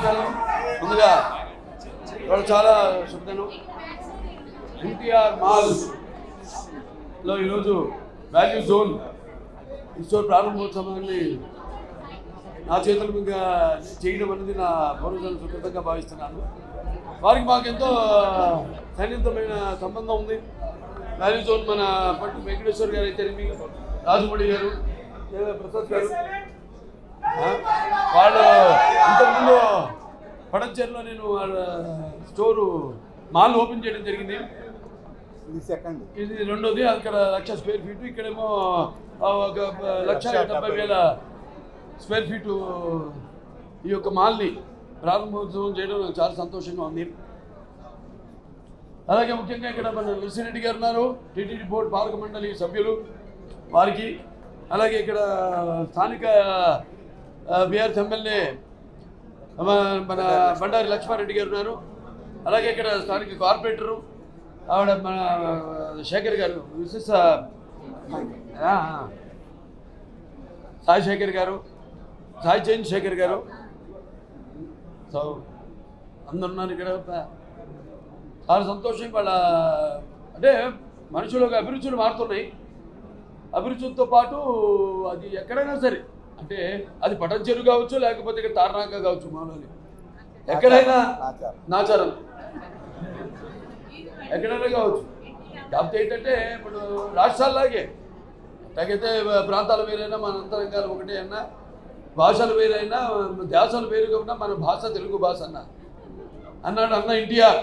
నమస్కారం ముందుగా ఇవాళ చాలా శుభదినం ఎన్టీఆర్ మాల్ లో ఈరోజు వాల్యూ జోన్ ఈ స్టోర్ ప్రారంభోత్సవాన్ని నా చేతుల మీద చేయడం అనేది నా పూర్వజన సుకృతంగా భావిస్తున్నాను వారికి మాకు ఎంతో సన్నిహితమైన సంబంధం ఉంది వాల్యూ జోన్ మన పట్టు వెంకటేశ్వర్ గారు అయితే రాజమౌళి గారు ఏ ప్రసాద్ గారు ఆ, వాళ్ళు ఇంతకుముందు పడచేరులో నేను వాళ్ళ స్టోరు మాల్ ఓపెన్ చేయడం జరిగింది ఇది సెకండ్ ఇది రెండోది అక్కడ లక్ష స్క్వేర్ ఫీట్ ఇక్కడేమో ఆ, ఒక లక్ష డెబ్బై వేల స్క్వేర్ ఫీటు ఈ యొక్క మాల్ని ప్రారంభోత్సవం చేయడం నాకు చాలా సంతోషంగా ఉంది అలాగే ముఖ్యంగా ఇక్కడ మన రెడ్డి గారు ఉన్నారు టీటీడీ బోర్డు పాలక మండలి సభ్యులు వారికి అలాగే ఇక్కడ స్థానిక బీఆర్ఎస్ ఎమ్మెల్యే మన మన బండారి లక్ష్మారెడ్డి గారు ఉన్నారు అలాగే ఇక్కడ స్థానిక కార్పొరేటరు ఆవిడ మన శేఖర్ గారు విశిష్ట ఆ, ఆ. సాయి శేఖర్ గారు సాయి చంద్ శేఖర్ గారు సో అందరు ఉన్నారు ఇక్కడ చాలా సంతోషం వాళ్ళ అంటే మనుషులకు అభిరుచులు మారుతున్నాయి అభిరుచులతో పాటు అది ఎక్కడైనా సరే అంటే అది పటం చెరువు కావచ్చు లేకపోతే ఇక్కడ తారనాక కావచ్చు మామూలు ఎక్కడైనా ఆచారం నాచారం ఎక్కడైనా కావచ్చు కాకపోతే ఏంటంటే ఇప్పుడు రాష్ట్రాల్లాగే తగితే ప్రాంతాలు వేరైనా మన అంతరంగాలు ఒకటే అన్నా భాషలు వేరైనా దేశాలు వేరు కాకుండా మన భాష తెలుగు భాష అన్న అన్నాడు అన్న ఎన్టీఆర్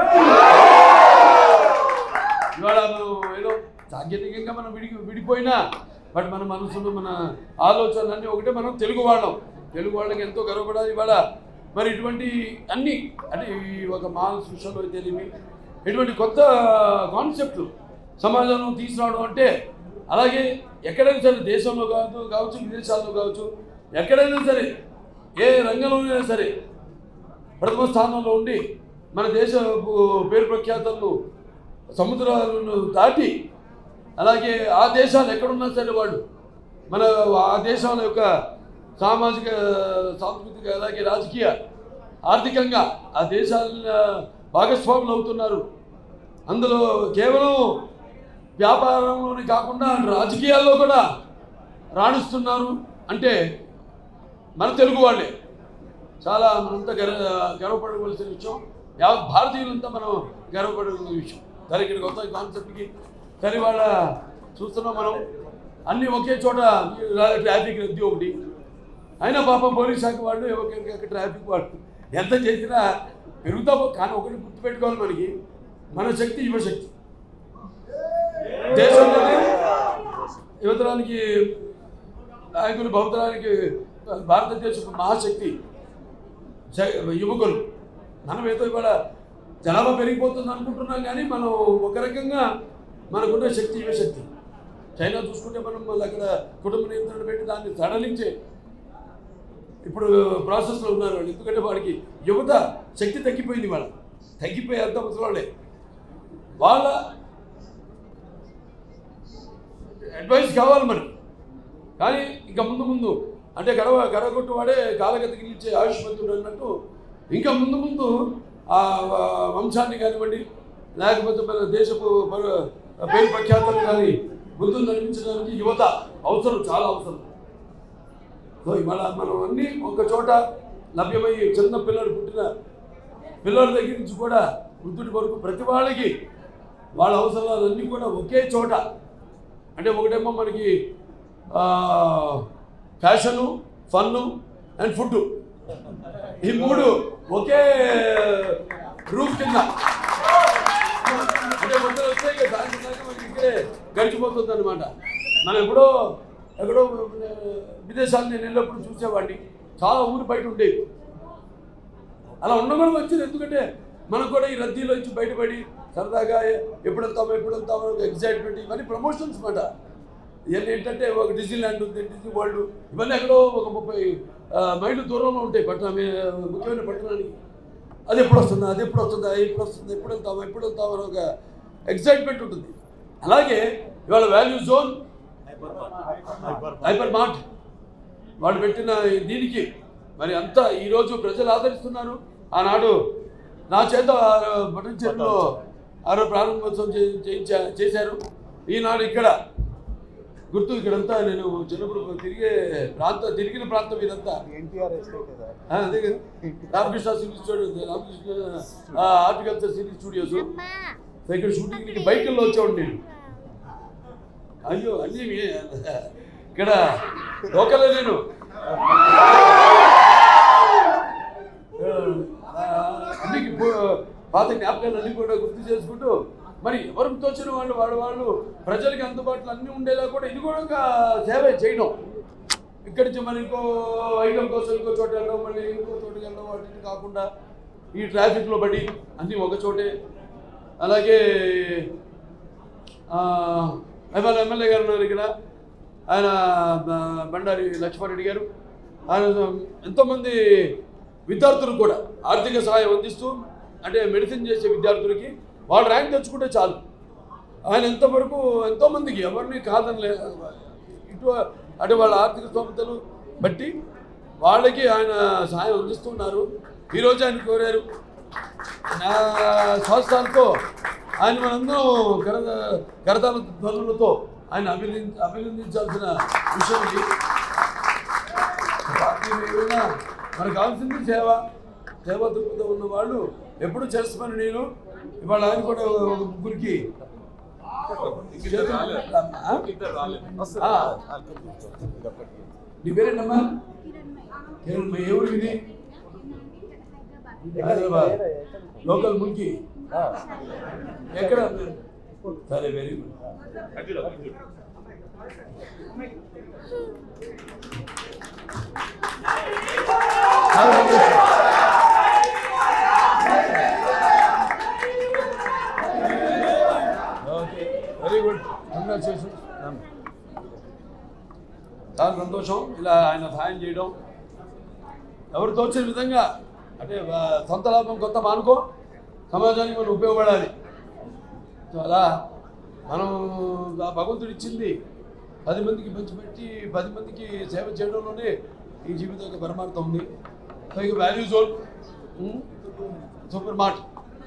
ఇవాళ మనం ఏదో సాంకేతికంగా మనం విడి విడిపోయినా బట్ మన మనసులో మన ఆలోచనలు అన్నీ ఒకటే మనం తెలుగు వాళ్ళం తెలుగు వాళ్ళకి ఎంతో గర్వపడాలి ఇవాళ మరి ఇటువంటి అన్ని అంటే ఈ ఒక మానస్ విషయంలో తెలియని ఇటువంటి కొత్త కాన్సెప్ట్లు సమాజంలో తీసుకురావడం అంటే అలాగే ఎక్కడైనా సరే దేశంలో కావచ్చు కావచ్చు విదేశాల్లో కావచ్చు ఎక్కడైనా సరే ఏ రంగంలోనైనా సరే ప్రథమ స్థానంలో ఉండి మన దేశ పేరు ప్రఖ్యాతలను సముద్రాలను దాటి అలాగే ఆ దేశాలు ఎక్కడున్నా సరే వాళ్ళు మన ఆ దేశాల యొక్క సామాజిక సాంస్కృతిక అలాగే రాజకీయ ఆర్థికంగా ఆ దేశాల భాగస్వాములు అవుతున్నారు అందులో కేవలం వ్యాపారంలోనే కాకుండా రాజకీయాల్లో కూడా రాణిస్తున్నారు అంటే మన తెలుగు వాళ్ళే చాలా మనంతా గర్వ గర్వపడవలసిన విషయం యావత్ భారతీయులంతా మనం గర్వపడవలసిన విషయం సరే ఇక్కడికి వస్తాం ఈ కాన్సెప్ట్కి సరే వాళ్ళ చూస్తున్నాం మనం అన్నీ ఒకే చోట ట్రాఫిక్ రద్దీ ఒకటి అయినా పాపం పోలీస్ శాఖ వాళ్ళు ఒక ట్రాఫిక్ వాళ్ళు ఎంత చేసినా పెరుగుతా పో- కానీ ఒకటి గుర్తుపెట్టుకోవాలి మనకి మన శక్తి యువశక్తి దేశంలోనే యువతరానికి నాయకులు బహుతరానికి భారతదేశపు మహాశక్తి జ- యువకులు మనం ఏదో ఇవాళ జనాభా పెరిగిపోతుంది అనుకుంటున్నాం కానీ మనం ఒక రకంగా మనకున్న శక్తి యువశక్తి చైనా చూసుకుంటే మనం మళ్ళీ అక్కడ కుటుంబ నియంత్రణ పెట్టి దాన్ని సడలించే ఇప్పుడు ప్రాసెస్లో ఉన్నారు వాళ్ళు ఎందుకంటే వాడికి యువత శక్తి తగ్గిపోయింది వాళ్ళ తగ్గిపోయి అంత ముసలాళ్ళే వాళ్ళ అడ్వైస్ కావాలి మనకి కానీ ఇంకా ముందు ముందు అంటే గడవ గడగొట్టు వాడే కాలగతికి నిలిచే ఆయుష్మంతుడు అన్నట్టు ఇంకా ముందు ముందు ఆ ఆ, వంశాన్ని కానివ్వండి లేకపోతే మన దేశపు పర- పేరు ప్రఖ్యాతలు కానీ ముందు నడిపించడానికి యువత అవసరం చాలా అవసరం సో ఇవాళ మనం అన్నీ ఒక చోట లభ్యమయ్యి చిన్న పిల్లలు పుట్టిన పిల్లల దగ్గర నుంచి కూడా వృద్ధుడి వరకు ప్రతి వాళ్ళకి వాళ్ళ అవసరాలన్నీ కూడా ఒకే చోట అంటే ఒకటేమో మనకి ఫ్యాషను ఫన్ను అండ్ ఫుడ్ ఈ మూడు ఒకే రూఫ్ కింద అంటే మొత్తం వస్తే ఇక సాయంత్రం దాకా మనకి ఇక్కడే గడిచిపోతుంది అనమాట మనం ఎప్పుడో ఎక్కడో ఆ, విదేశాలు నేను వెళ్ళినప్పుడు చూసేవాడిని చాలా ఊరు బయట ఉండేవి అలా ఉండకూడదు వచ్చింది ఎందుకంటే మనకు కూడా ఈ రద్దీలో నుంచి బయటపడి సరదాగా ఎప్పుడు వెళ్తామో ఎప్పుడు వెళ్తామో ఒక ఎగ్జైట్మెంట్ ఇవన్నీ ప్రమోషన్స్ మాట ఇవన్నీ ఏంటంటే ఒక డిజీ ల్యాండ్ ఉంది డిజీ వరల్డ్ ఇవన్నీ ఎక్కడో ఒక ముప్పై ఆ, మైళ్ళు దూరంలో ఉంటాయి పట్టణం ముఖ్యమైన పట్టణానికి అది ఎప్పుడు వస్తుందా అది ఎప్పుడు వస్తుందా ఎప్పుడు వస్తుందా ఎప్పుడు వెళ్తామా ఎప్పుడు వెళ్తామా అని ఒక ఎగ్జైట్మెంట్ ఉంటుంది అలాగే ఇవాళ వాల్యూ జోన్ హైపర్ మార్ట్ వాళ్ళు పెట్టిన దీనికి మరి అంతా ఈరోజు ప్రజలు ఆదరిస్తున్నారు ఆనాడు నా చేత బటన్ చెరువులో ఆరో ప్రారంభోత్సవం చే- చేయించా చేశారు ఈనాడు ఇక్కడ గుర్తు ఇక్కడంతా నేను చిన్నప్పుడు తిరిగే ప్రాంతం తిరిగిన ప్రాంతం ఇదంతా ఎన్టీఆర్ ఎస్టేట్ సార్ ఆ, అదే కదా Ramakrishna cine studio Ramakrishna horticulture cine studios so ఇక్కడ షూటింగ్కి బైకుల్లో వచ్చేవాడు నేను అయ్యో అన్నీ మీ- ఇక్కడ లోకల్ నేను ఆ, అన్ని ఇప్పుడు పాత జ్ఞాపకాలు అన్ని కూడా గుర్తు చేసుకుంటూ మరి ఎవరికి తోచిన వాళ్ళు వాడు వాళ్ళు ప్రజలకి అందుబాటులో అన్నీ ఉండేలా కూడా ఇది కూడా ఒక సేవ చేయడం ఇక్కడి నుంచి మరి ఇంకో ఐటమ్ కోసం ఇంకో చోట వెళ్ళడం మళ్ళీ ఇంకో చోటుకి వెళ్ళడం వాటిని కాకుండా ఈ ట్రాఫిక్లో పడి అన్నీ ఒక చోటే అలాగే ఆ, ఇవాళ ఎమ్మెల్యే గారు ఉన్నారు ఇక్కడ ఆయన బ- బండారి లక్ష్మారెడ్డి గారు ఆయన ఎంతోమంది విద్యార్థులు కూడా ఆర్థిక సహాయం అందిస్తూ అంటే మెడిసిన్ చేసే విద్యార్థులకి వాళ్ళు ర్యాంక్ తెచ్చుకుంటే చాలు ఆయన ఎంతవరకు ఎంతోమందికి ఎవరిని కాదని లే ఇటు అంటే వాళ్ళ ఆర్థిక స్తోమతలు బట్టి వాళ్ళకి ఆయన సహాయం అందిస్తున్నారు ఈరోజు ఆయన కోరారు నా స్వస్థాలతో ఆయన మనందరం కరద కరతాల ధ్వనులతో ఆయన అభినంది అభినందించాల్సిన విషయం ఇది పార్టీ ఏమైనా మనకు కావాల్సింది సేవ సేవ దృక్పథం ఉన్న వాళ్ళు ఎప్పుడు చేస్తామని నేను ఇవాళ ఆయన కూడా ఒక ముగ్గురికి ఆ? ఆ. నీ పేరేంటమ్మా కిరణ్ ఏ ఊరు ఇది హైదరాబాద్ లోకల్ ముల్కి ఎక్కడ సరే very good okay very good congratulation చాలా సంతోషం ఇలా ఆయన సహాయం చేయడం ఎవరు తోచిన విధంగా అంటే ఆ, సొంత లాభం కొత్త మానుకో సమాజానికి మనం ఉపయోగపడాలి సో అలా మనం ఆ భగవంతుడు ఇచ్చింది పది మందికి పంచిపెట్టి పది మందికి సేవ చేయడంలోనే ఈ జీవితం యొక్క పరమార్థం ఉంది సో ఇక value zone super mart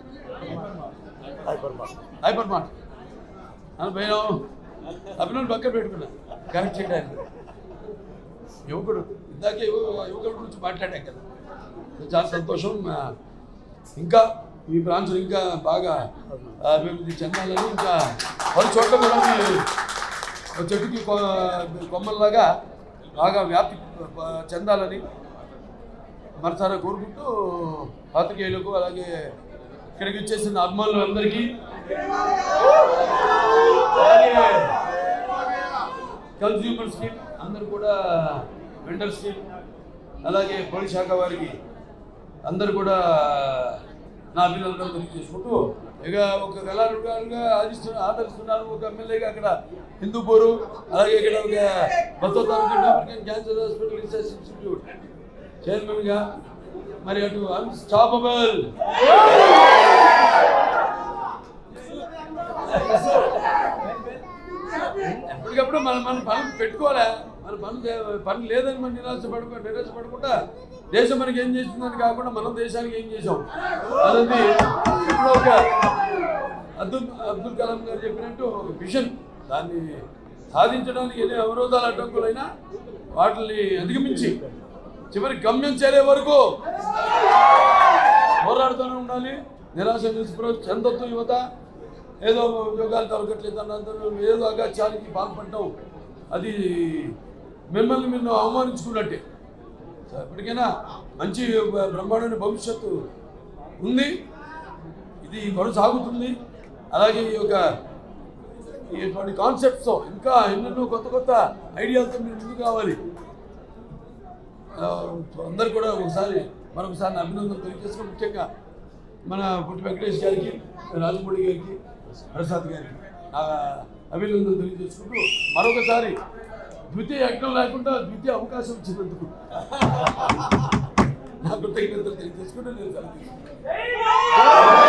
hyper mart అని పోయినాం అభినవ్ పక్కన పెట్టుకున్నా కరెక్ట్ చేయడానికి యువకుడు ఇందాకే యువ- యువకుడి గురించి మాట్లాడాం కదా సో చాలా సంతోషం ఆ, ఇంకా మీ బ్రాంచ్లు ఇంకా బాగా అభివృద్ధి చెందాలని ఇంకా పలు చోట్ల కూడా మీ ఒక చెట్టుకి కొ- కొమ్మల్లాగా బాగా వ్యాప్తి ప- చెందాలని మనసారా కోరుకుంటూ పాత్రికేయులకు అలాగే ఇక్కడికి వచ్చేసిన అభిమానులందరికీ అలాగే కన్స్యూమర్స్కి అందరు కూడా వెండర్స్కి అలాగే పోలీస్ శాఖ వారికి అందరు కూడా నా అభినందనలు తెలియజేసుకుంటూ ఇక ఒక కళాకారులుగా ఆదిస్తున్న ఆదరిస్తున్నాను ఒక ఎమ్మెల్యేగా అక్కడ హిందూపూరు అలాగే ఇక్కడ ఒక బసవ తాలూకా American cancer hospital research institute చైర్మన్గా మరి అటు అన్స్టాపబుల్ ఎప్పటికప్పుడు మన మన పనులు పెట్టుకోవాలా మన పనులు చే- పని లేదని మనం నిరాశపడుకో నిరాశపడకుండా దేశం మనకి ఏం చేసిందని కాకుండా మనం దేశానికి ఏం చేసాం అదండి ఇప్పుడు ఒక అబ్దుల్ అబ్దుల్ కలాం గారు చెప్పినట్టు ఒక విజన్ దాన్ని సాధించడానికి ఎన్ని అవరోధాలు అడ్డంకులైనా వాటిని అధిగమించి చివరి గమ్యం చేరే వరకు పోరాడుతూనే ఉండాలి నిరాశ నిస్పృహ చెందొద్దు యువత ఏదో ఉద్యోగాలు దొరకట్లేదు అన్నందుకు ఏదో అగాత్యానికి పాల్పడటం అది మిమ్మల్ని మీరు అవమానించుకున్నట్టే సో ఎప్పటికైనా మంచి బ్రహ్మాండమైన భవిష్యత్తు ఉంది ఇది కొనసాగుతుంది అలాగే ఈ యొక్క ఇటువంటి కాన్సెప్ట్స్తో ఇంకా ఎన్నెన్నో కొత్త కొత్త ఐడియాలతో మీరు ముందుకు కావాలి ఆ, అందరు కూడా ఒకసారి మరొకసారి నా అభినందనలు తెలియజేసుకుని ముఖ్యంగా మన పుట్టి వెంకటేష్ గారికి రాజమౌళి గారికి ప్రసాద్ గారికి నా అభినందనలు తెలియజేసుకుంటూ మరొకసారి ద్వితీయ యజ్ఞం లేకుండా ద్వితీయ అవకాశం ఇచ్చినందుకు నా కృతజ్ఞతలు తెలియజేసుకుంటూ నేను సెలవు తీసుకుంటాను.